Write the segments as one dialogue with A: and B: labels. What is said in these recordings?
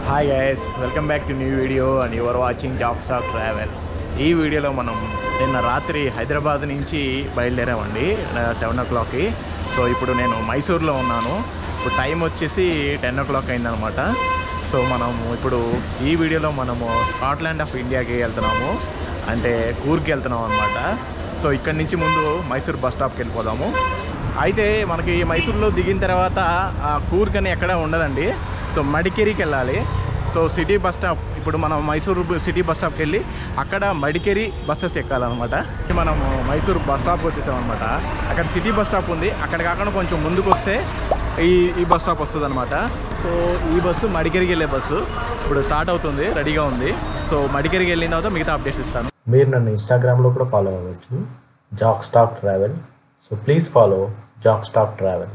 A: Hi guys welcome back to new video and your watching Jack Stack travel ఈ వీడియోలో మనం నిన్న రాత్రి హైదరాబాద్ నుంచి బయలుదేరామండి సెవెన్ ఓ క్లాక్కి సో ఇప్పుడు నేను మైసూర్లో ఉన్నాను ఇప్పుడు టైం వచ్చేసి టెన్ ఓ క్లాక్ అయిందనమాట సో మనము ఇప్పుడు ఈ వీడియోలో మనము స్కాట్లాండ్ ఆఫ్ ఇండియాకి వెళ్తున్నాము అంటే కూర్కి వెళ్తున్నాం అనమాట సో ఇక్కడి నుంచి ముందు మైసూర్ బస్ స్టాప్కి వెళ్ళిపోదాము అయితే మనకి మైసూర్లో దిగిన తర్వాత ఆ కూర్గ్ అని ఎక్కడ ఉండదండి సో మడికేరికి వెళ్ళాలి సో సిటీ బస్ స్టాప్ ఇప్పుడు మనం మైసూరు సిటీ బస్ స్టాప్కి వెళ్ళి అక్కడ మడికేరి బస్సెస్ ఎక్కాలన్నమాట మనము మైసూరు బస్ స్టాప్కి వచ్చేసామన్నమాట అక్కడ సిటీ బస్ స్టాప్ ఉంది అక్కడ కాకుండా కొంచెం ముందుకు వస్తే ఈ ఈ బస్ స్టాప్ వస్తుంది అనమాట సో ఈ బస్సు మడికేరికి వెళ్ళే బస్సు ఇప్పుడు స్టార్ట్ అవుతుంది రెడీగా ఉంది సో మడికేరికి వెళ్ళిన తర్వాత మిగతా అప్డేట్స్ ఇస్తాను
B: మీరు నన్ను ఇన్స్టాగ్రామ్లో కూడా ఫాలో అవ్వచ్చు Jack Stack travel so please follow Jack Stack travel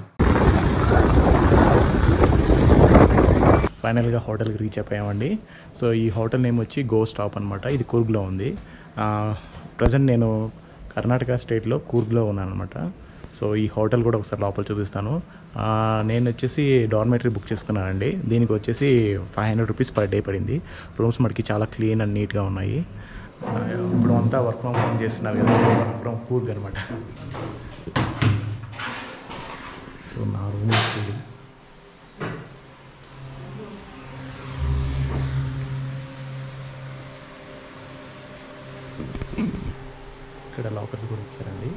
A: ఫైనల్గా హోటల్కి రీచ్ అయిపోయామండి సో ఈ హోటల్ నేమ్ వచ్చి గో స్టాప్ అనమాట ఇది కూర్గ్లో ఉంది ప్రజెంట్ నేను కర్ణాటక స్టేట్లో కూర్గ్లో ఉన్నాను అనమాట సో ఈ హోటల్ కూడా ఒకసారి లోపల చూపిస్తాను ఆ, నేను వచ్చేసి డార్మెటరీ బుక్ చేసుకున్నానండి దీనికి వచ్చేసి five hundred rupees per day పడింది రూమ్స్ మనకి చాలా క్లీన్ అండ్ నీట్గా ఉన్నాయి ఆ, ఇప్పుడు అంతా వర్క్ ఫ్రమ్ హోమ్ చేస్తున్నారు కదా సో వర్క్ ఫ్రమ్ కూర్గ్ అనమాట సో నా రూమ్ వచ్చేది ఇక్కడ లాకర్స్ కూడా ఇచ్చారండి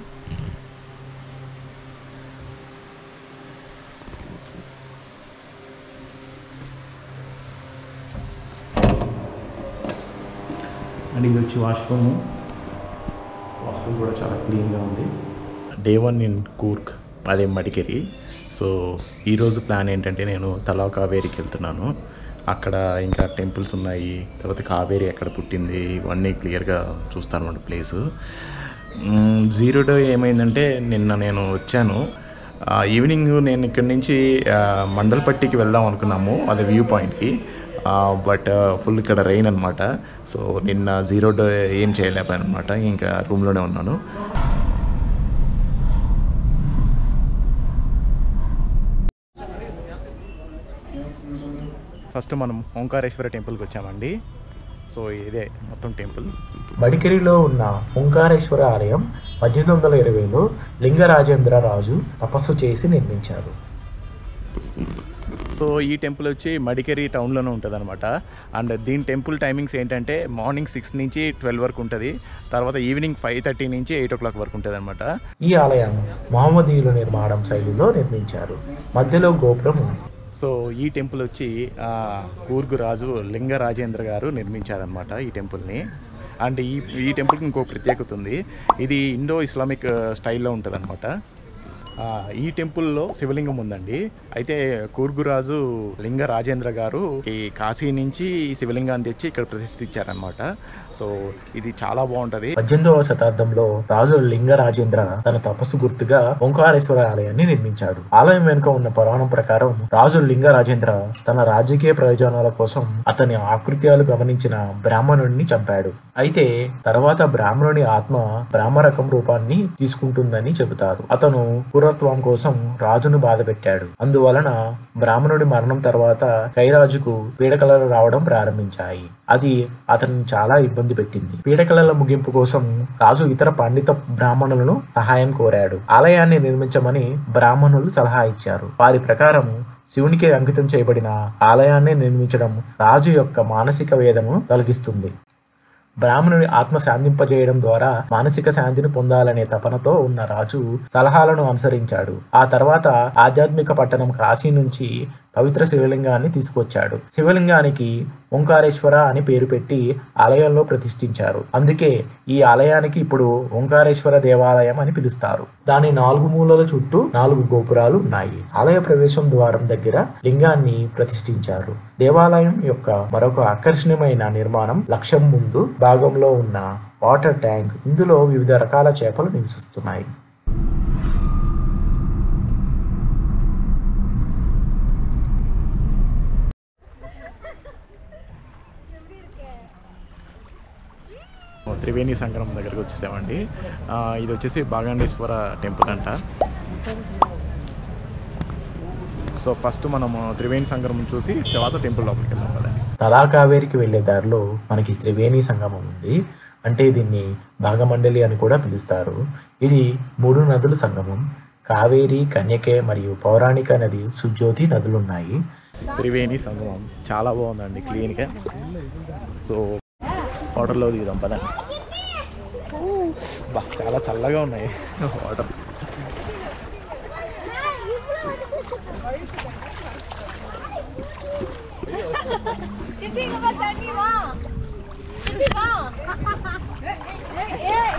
A: అండ్ ఇది వచ్చి వాష్రూమ్ వాష్రూమ్ కూడా చాలా క్లీన్గా ఉంది డే వన్ ఇన్ కూర్క్ అదే మడికేరి సో ఈరోజు ప్లాన్ ఏంటంటే నేను తలా కావేరికి వెళ్తున్నాను అక్కడ ఇంకా టెంపుల్స్ ఉన్నాయి తర్వాత కావేరి ఎక్కడ పుట్టింది ఇవన్నీ క్లియర్గా చూస్తాను అన్నమాట ప్లేసు జీరో డే ఏమైందంటే నిన్న నేను వచ్చాను ఆ, ఈవినింగ్ నేను ఇక్కడి నుంచి ఆ, మండల్పట్టికి వెళ్దాం అనుకున్నాము అదే వ్యూ పాయింట్కి బట్ ఫుల్ ఇక్కడ రెయిన్ అనమాట సో నిన్న జీరో డే ఏం చేయలేకపోయాను అనమాట ఇంకా రూమ్లోనే ఉన్నాను ఫస్ట్ మనం ఓంకారేశ్వర టెంపుల్కి వచ్చామండి సో ఇదే మొత్తం టెంపుల్
B: మడికేరిలో ఉన్న ఓంకారేశ్వర ఆలయం పద్దెనిమిది వందల ఇరవైలో లింగరాజేంద్ర రాజు తపస్సు చేసి నిర్మించారు
A: సో ఈ టెంపుల్ వచ్చి మడికేరి టౌన్లోనే ఉంటుంది అనమాట అండ్ దీని టెంపుల్ టైమింగ్స్ ఏంటంటే మార్నింగ్ సిక్స్ నుంచి ట్వెల్వ్ వరకు ఉంటుంది తర్వాత ఈవినింగ్ ఫైవ్ థర్టీ నుంచి ఎయిట్ ఓ క్లాక్ వరకు ఉంటుంది అనమాట
B: ఈ ఆలయం మహమ్మదీయుల నిర్మాణం శైలిలో నిర్మించారు మధ్యలో గోపురం ఉంది
A: సో ఈ టెంపుల్ వచ్చి ఆ, కూర్గు రాజు లింగ రాజేంద్ర గారు నిర్మించారనమాట ఈ టెంపుల్ని అండ్ ఈ ఈ టెంపుల్కి ఇంకో ప్రత్యేకత ఉంది ఇది ఇండో ఇస్లామిక్ స్టైల్లో ఉంటుంది ఈ టెంపుల్లో శివలింగం ఉందండి అయితే కూర్గురాజు లింగ రాజేంద్ర గారు ఈ కాశీ నుంచి ఈ శివలింగాన్ని తెచ్చి ఇక్కడ ప్రతిష్ఠించారనమాట సో ఇది చాలా బాగుంటుంది
B: పద్దెనిమిదవ శతాబ్దంలో రాజు లింగరాజేంద్ర తన తపస్సు గుర్తుగా ఓంకారేశ్వర ఆలయాన్ని నిర్మించాడు ఆలయం వెనుక ఉన్న పురాణం ప్రకారం రాజు లింగరాజేంద్ర తన రాజకీయ ప్రయోజనాల కోసం అతని ఆకృత్యాలు గమనించిన బ్రాహ్మణుడిని చంపాడు అయితే తర్వాత బ్రాహ్మణుని ఆత్మ బ్రాహ్మరకం రూపాన్ని తీసుకుంటుందని చెబుతారు అతను పురత్వం కోసం రాజును బాధపెట్టాడు అందువలన బ్రాహ్మణుడి మరణం తర్వాత కైరాజుకు పీడకలలు రావడం ప్రారంభించాయి అది అతన్ని చాలా ఇబ్బంది పెట్టింది పీడకలల ముగింపు కోసం రాజు ఇతర పండిత బ్రాహ్మణులను సహాయం కోరాడు ఆలయాన్ని నిర్మించమని బ్రాహ్మణులు సలహా ఇచ్చారు వారి ప్రకారం శివునికి అంకితం చేయబడిన ఆలయాన్ని నిర్మించడం రాజు యొక్క మానసిక వేదనను తొలగిస్తుంది బ్రాహ్మణుని ఆత్మ శాంతింపజేయడం ద్వారా మానసిక శాంతిని పొందాలనే తపనతో ఉన్న రాజు సలహాలను అనుసరించాడు ఆ తర్వాత ఆధ్యాత్మిక పట్టణం కాశీ నుంచి పవిత్ర శివలింగాన్ని తీసుకొచ్చాడు శివలింగానికి ఓంకారేశ్వర అని పేరు పెట్టి ఆలయంలో ప్రతిష్ఠించారు అందుకే ఈ ఆలయానికి ఇప్పుడు ఓంకారేశ్వర దేవాలయం అని పిలుస్తారు దాని నాలుగు మూలల చుట్టూ నాలుగు గోపురాలు ఉన్నాయి ఆలయ ప్రవేశం ద్వారం దగ్గర లింగాన్ని ప్రతిష్ఠించారు దేవాలయం యొక్క మరొక ఆకర్షణీయమైన నిర్మాణం లక్ష్యం ముందు భాగంలో ఉన్న వాటర్ ట్యాంక్ ఇందులో వివిధ రకాల చేపలు నివసిస్తున్నాయి
A: త్రివేణి సంగమం దగ్గరికి వచ్చేసామండి ఆ, ఇది వచ్చేసి బాగాండేశ్వర టెంపుల్ అంట సో ఫస్ట్ మనము త్రివేణి సంగమం చూసి తర్వాత టెంపుల్ లోపలికి వెళ్దాం కదండి
B: తలా కావేరికి వెళ్లే దారిలో మనకి త్రివేణి సంగమం ఉంది అంటే దీన్ని భాగమండలి అని కూడా పిలుస్తారు ఇది మూడు నదుల సంగమం కావేరి కన్యకే మరియు పౌరాణిక నది సుజ్యోతి నదులున్నాయి
A: త్రివేణి సంగమం చాలా బాగుందండి క్లీన్గా సో వాటర్లో దిగుదాం పద బా చాలా చల్లగా ఉన్నాయి water
C: Hindi ka ba tani mo? Hindi ba? Eh,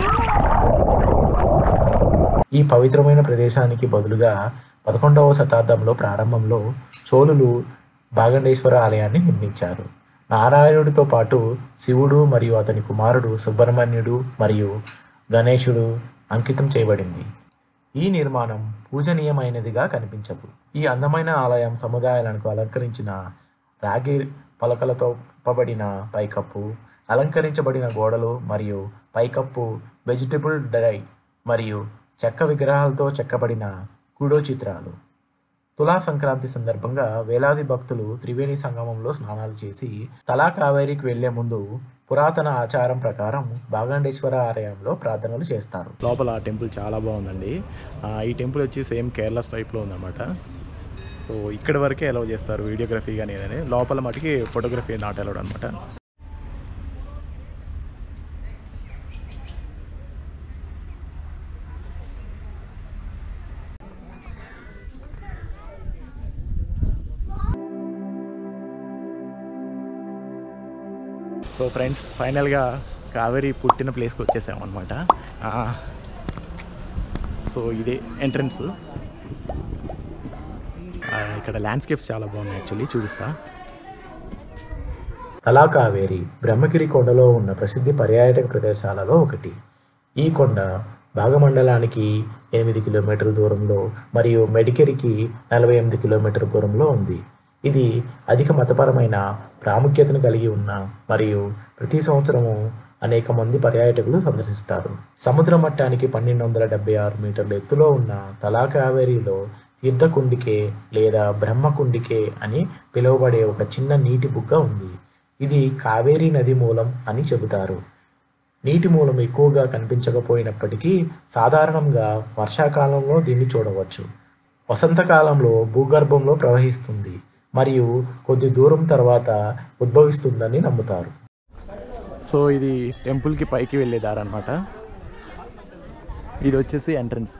B: ఈ పవిత్రమైన ప్రదేశానికి బదులుగా పదకొండవ శతాబ్దంలో ప్రారంభంలో చోళులు భాగండేశ్వర ఆలయాన్ని నిర్మించారు నారాయణుడితో పాటు శివుడు మరియు అతని కుమారుడు సుబ్రహ్మణ్యుడు మరియు గణేశుడు అంకితం చేయబడింది ఈ నిర్మాణం పూజనీయమైనదిగా కనిపించదు ఈ అందమైన ఆలయం సముదాయాలకు అలంకరించిన రాగి పలకలతో కప్పబడిన పైకప్పు అలంకరించబడిన గోడలు మరియు పైకప్పు వెజిటబుల్ డై మరియు చెక్క విగ్రహాలతో చెక్కబడిన కుడో చిత్రాలు తులా సంక్రాంతి సందర్భంగా వేలాది భక్తులు త్రివేణి సంగమంలో స్నానాలు చేసి తలా కావేరికి వెళ్లే ముందు పురాతన ఆచారం ప్రకారం భాగండేశ్వర ఆలయంలో ప్రార్థనలు చేస్తారు
A: లోపల ఆ టెంపుల్ చాలా బాగుందండి ఆ, ఈ టెంపుల్ వచ్చి సేమ్ కేరళ టైప్లో ఉందన్నమాట సో ఇక్కడ వరకే అలౌ చేస్తారు వీడియోగ్రఫీ కానీ ఏదని లోపల మటుకి ఫోటోగ్రఫీ నాట్ అలౌడ్ అనమాట సో ఫ్రెండ్స్ ఫైనల్గా కావేరి పుట్టిన ప్లేస్కి వచ్చేసాం అనమాట సో ఇదే ఎంట్రన్స్ ఇక్కడ ల్యాండ్స్కేప్స్ చాలా బాగున్నాయి యాక్చువల్లీ చూపిస్తా
B: తలా కావేరి బ్రహ్మగిరి కొండలో ఉన్న ప్రసిద్ధి పర్యాటక ప్రదేశాలలో ఒకటి ఈ కొండ భాగమండలానికి ఎనిమిది కిలోమీటర్ల దూరంలో మరియు మెడికెరికి నలభై ఎనిమిది కిలోమీటర్ల దూరంలో ఉంది ఇది అధిక మతపరమైన ప్రాముఖ్యతను కలిగి ఉన్న మరియు ప్రతి సంవత్సరము అనేక మంది పర్యాటకులు సందర్శిస్తారు సముద్ర మట్టానికి పన్నెండు వందల డెబ్బై ఆరు మీటర్ల ఎత్తులో ఉన్న తలా కావేరిలో తీర్థకుండికే లేదా బ్రహ్మకుండికే అని పిలువబడే ఒక చిన్న నీటి బుగ్గ ఉంది ఇది కావేరీ నది మూలం అని చెబుతారు నీటి మూలం ఎక్కువగా కనిపించకపోయినప్పటికీ సాధారణంగా వర్షాకాలంలో దీన్ని చూడవచ్చు వసంతకాలంలో భూగర్భంలో ప్రవహిస్తుంది మరియు కొద్ది దూరం తర్వాత ఉద్భవిస్తుందని నమ్ముతారు
A: సో ఇది టెంపుల్కి పైకి వెళ్ళే దారి అనమాట ఇది వచ్చేసి ఎంట్రన్స్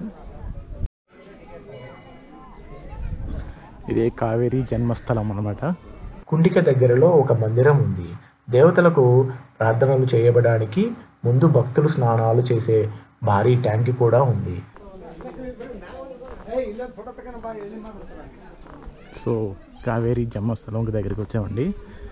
A: ఇదే కావేరీ జన్మస్థలం అనమాట
B: కుండిక దగ్గరలో ఒక మందిరం ఉంది దేవతలకు ప్రార్థనలు చేయబడానికి ముందు భక్తులు స్నానాలు చేసే భారీ ట్యాంక్ కూడా ఉంది
A: సో కావేరీ జన్మస్థలం దగ్గరికి వచ్చామండి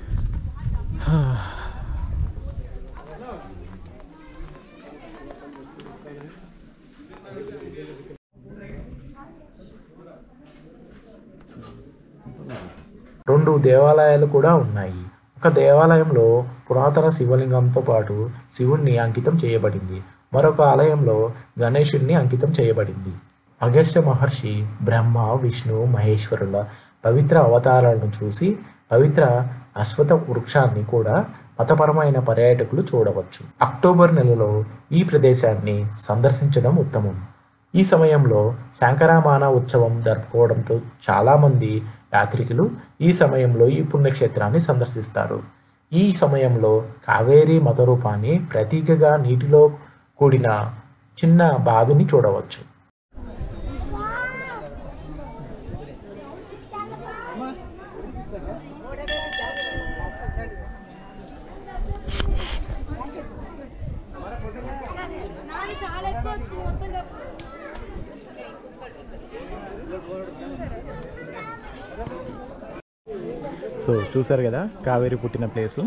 B: రెండు దేవాలయాలు కూడా ఉన్నాయి ఒక దేవాలయంలో పురాతన శివలింగంతో పాటు శివుణ్ణి అంకితం చేయబడింది మరొక ఆలయంలో గణేశుడిని అంకితం చేయబడింది అగస్త్య మహర్షి బ్రహ్మ విష్ణు మహేశ్వరుల పవిత్ర అవతారాలను చూసి పవిత్ర అశ్వత వృక్షాన్ని కూడా మతపరమైన పర్యాటకులు చూడవచ్చు అక్టోబర్ నెలలో ఈ ప్రదేశాన్ని సందర్శించడం ఉత్తమం ఈ సమయంలో శంకరామాన ఉత్సవం జరుపుకోవడంతో చాలామంది యాత్రికులు ఈ సమయంలో ఈ పుణ్యక్షేత్రాన్ని సందర్శిస్తారు ఈ సమయంలో కావేరీ మతరూపాన్ని ప్రతీకగా నీటిలో కూడిన చిన్న బావిని చూడవచ్చు
C: నాని చాలా ఎక్కువ వస్తుంది మొత్తం చెప్పు
A: సో చూసారు కదా కావేరి పుట్టిన ప్లేసు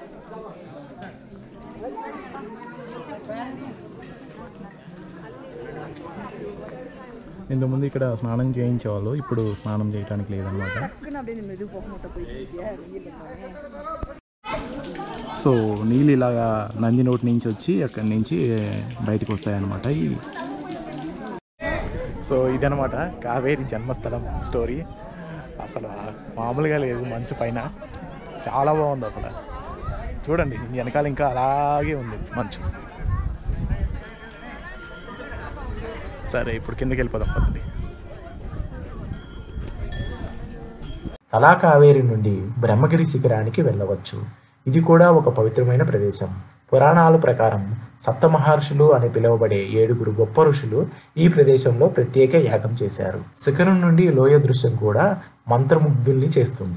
A: ఇంతకుముందు ఇక్కడ స్నానం చేయించేవాళ్ళు ఇప్పుడు స్నానం చేయడానికి లేదనమాట సో నీళ్ళు ఇలాగా నంది నోటి నుంచి వచ్చి అక్కడి నుంచి బయటకు వస్తాయన్నమాట ఈ సో ఇదనమాట కావేరి జన్మస్థలం స్టోరీ అసలు ఆ మామూలుగా లేదు మంచు పైన చాలా బాగుంది అక్కడ చూడండి వెనకాల ఇంకా అలాగే ఉంది మంచు సరే ఇప్పుడు కిందకి వెళ్ళిపోదాం పదండి
B: తలా కావేరి నుండి బ్రహ్మగిరి శిఖరానికి వెళ్ళవచ్చు ఇది కూడా ఒక పవిత్రమైన ప్రదేశం పురాణాల ప్రకారం సప్త మహర్షులు అని పిలువబడే ఏడుగురు గొప్ప ఋషులు ఈ ప్రదేశంలో ప్రత్యేక యాగం చేశారు శిఖరం నుండి లోయ దృశ్యం కూడా మంత్రముగ్ధుల్ని చేస్తుంది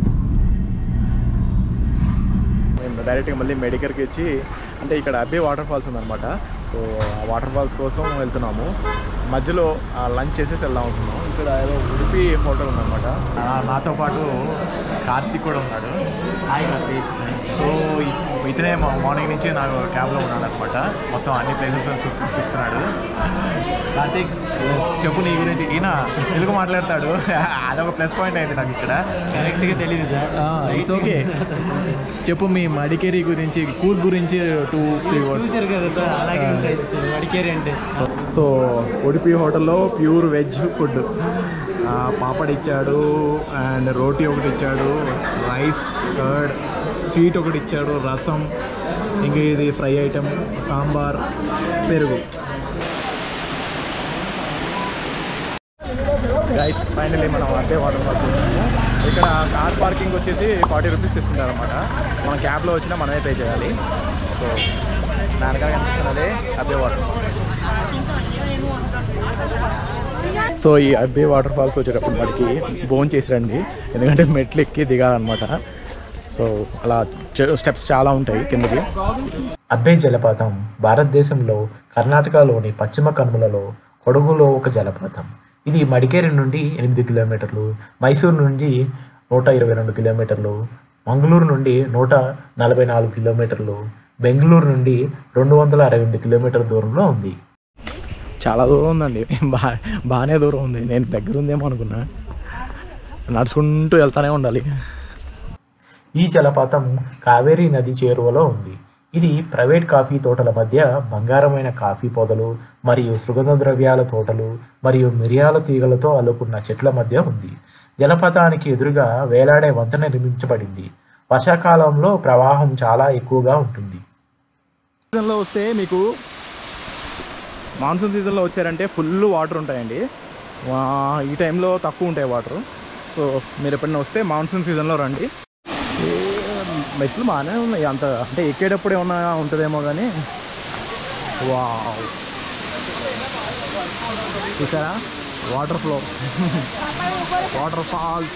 A: మేము డైరెక్ట్గా మళ్ళీ మెడికల్కి వచ్చి అంటే ఇక్కడ అబ్బే వాటర్ ఫాల్స్ ఉందన్నమాట సో ఆ వాటర్ ఫాల్స్ కోసం వెళ్తున్నాము మధ్యలో లంచ్ చేసేసి వెళ్దాం అనుకున్నాం ఇక్కడ ఏదో ఉడిపి హోటల్ ఉందన్నమాట ఆ, నాతో పాటు కార్తీక్ కూడా ఉన్నాడు హాయ్ కార్తీక్ సో ఇ- ఇతనే మా- మార్నింగ్ నుంచి నాకు క్యాబ్లో ఉన్నాడు అనమాట మొత్తం అన్ని ప్లేసెస్ తిప్పుతున్నాడు కార్తీక్ చెప్పు నీ గురించి ఈయన తెలుగు మాట్లాడతాడు అదొక ప్లస్ పాయింట్ అయింది నాకు ఇక్కడ
D: కరెక్ట్గా తెలియదు సార్
A: ఇట్స్ ఓకే చెప్పు మీ మడికేరి గురించి కూల్ గురించి టూ త్రీ వర్డ్స్
D: చూశారు కదా సార్ అలాగే ఉంటాయి సార్ వడికేరి అంటే
A: సో ఉడిపి హోటల్లో ప్యూర్ వెజ్ ఫుడ్ పాపడ్ ఇచ్చాడు అండ్ రోటీ ఒకటి ఇచ్చాడు రైస్ కర్డ్ స్వీట్ ఒకటి ఇచ్చాడు రసం ఇంకా ఇది ఫ్రై ఐటమ్ సాంబార్ పెరుగు గైస్ ఫైనలీ మనం అదే వాటర్ ఫాల్స్ వచ్చాము ఇక్కడ కార్ పార్కింగ్ వచ్చేసి ఫార్టీ రూపీస్ తీసుకుంటారు అనమాట మనం క్యాబ్లో వచ్చినా మనమే పే చేయాలి సో దానికాడ కనిపిస్తున్నది అబ్బే వాటర్ సో ఈ అబ్బే వాటర్ ఫాల్స్కి వచ్చేటప్పుడు మనకి బోన్ చేసి రండి ఎందుకంటే మెట్లు ఎక్కి దిగాలన్నమాట సో అలా స్టెప్స్ చాలా ఉంటాయి కిందకి
B: అబ్బే జలపాతం భారతదేశంలో కర్ణాటకలోని పశ్చిమ కనుమలలో కొడగులో ఒక జలపాతం ఇది మడికేరి నుండి ఎనిమిది కిలోమీటర్లు మైసూరు నుండి నూట ఇరవై రెండు కిలోమీటర్లు మంగళూరు నుండి నూట నలభై నాలుగు కిలోమీటర్లు బెంగళూరు నుండి రెండు వందల అరవై ఎనిమిది కిలోమీటర్ల దూరంలో ఉంది
A: చాలా దూరం ఉందండి బా బాగానే దూరం ఉంది నేను దగ్గర ఉందేమో అనుకున్నా నడుచుకుంటూ వెళ్తానే ఉండాలి
B: ఈ జలపాతం కావేరీ నది చేరువలో ఉంది ఇది ప్రైవేట్ కాఫీ తోటల మధ్య బంగారమైన కాఫీ పొదలు మరియు సుగంధ ద్రవ్యాల తోటలు మరియు మిరియాల తీగలతో అల్లుకున్న చెట్ల మధ్య ఉంది జలపాతానికి ఎదురుగా వేలాడే వంతెన నిర్మించబడింది వర్షాకాలంలో ప్రవాహం చాలా ఎక్కువగా ఉంటుంది
A: సీజన్లో వస్తే మీకు మాన్సూన్ సీజన్లో వచ్చారంటే ఫుల్ వాటర్ ఉంటాయండి వా- ఈ టైంలో తక్కువ ఉంటాయి వాటర్ సో మీరు ఎప్పుడైనా వస్తే మాన్సూన్ సీజన్లో రండి ఏ, మెట్లు బాగానే ఉన్నాయి అంత అంటే ఎక్కేటప్పుడు ఏమన్నా ఉంటుందేమో కానీ వా చూసారా వాటర్ ఫ్లో వాటర్ ఫాల్స్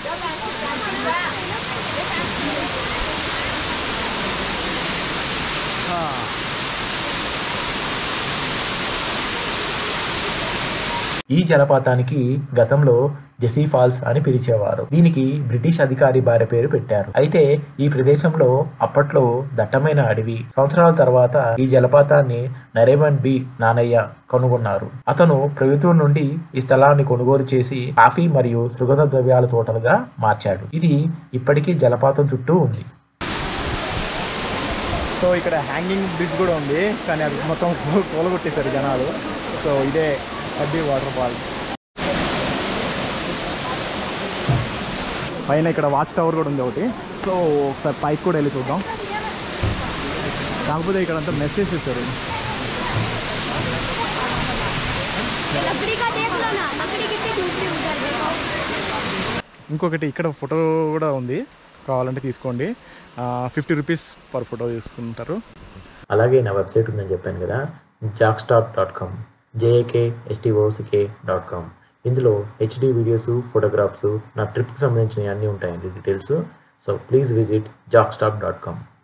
B: ఈ జలపాతానికి గతంలో జెసీ ఫాల్స్ అని పిలిచేవారు దీనికి బ్రిటిష్ అధికారి భార్య పేరు పెట్టారు అయితే ఈ ప్రదేశంలో అప్పట్లో దట్టమైన అడవి సంవత్సరాల తర్వాత ఈ జలపాతాన్ని నరేమన్ బి నానయ్య కనుగొన్నారు అతను ప్రభుత్వం నుండి ఈ స్థలాన్ని కొనుగోలు చేసి కాఫీ మరియు సుగంధ ద్రవ్యాల తోటలుగా మార్చాడు ఇది ఇప్పటికీ జలపాతం చుట్టూ ఉంది
A: సో ఇక్కడ హ్యాంగింగ్ బ్రిడ్జ్ కూడా ఉంది కానీ అది మొత్తం కూలగొట్టేశారు జనాలు సో ఇదే అడ్డీ వాటర్ ఫాల్ పైన ఇక్కడ వాచ్ టవర్ కూడా ఉంది ఒకటి సో ఒకసారి పైకి కూడా వెళ్ళి చూద్దాం కాకపోతే ఇక్కడ అంతా మెసేజ్ ఇస్తారు
C: लकड़ी का देख लो ना लकड़ी कितनी दूसरी उधर देखो
A: ఇంకొకటి ఇక్కడ ఫోటో కూడా ఉంది కావాలంటే తీసుకోండి ఫిఫ్టీ రూపీస్ పర్ ఫోటో తీసుకుంటారు
B: అలాగే నా వెబ్సైట్ ఉందని చెప్పాను కదా Jack Stack dot com J A K S T O C K dot com ఇందులో హెచ్డి వీడియోస్ ఫోటోగ్రాఫ్స్ నా ట్రిప్కి సంబంధించిన అన్నీ ఉంటాయండి details so please visit Jack Stack dot com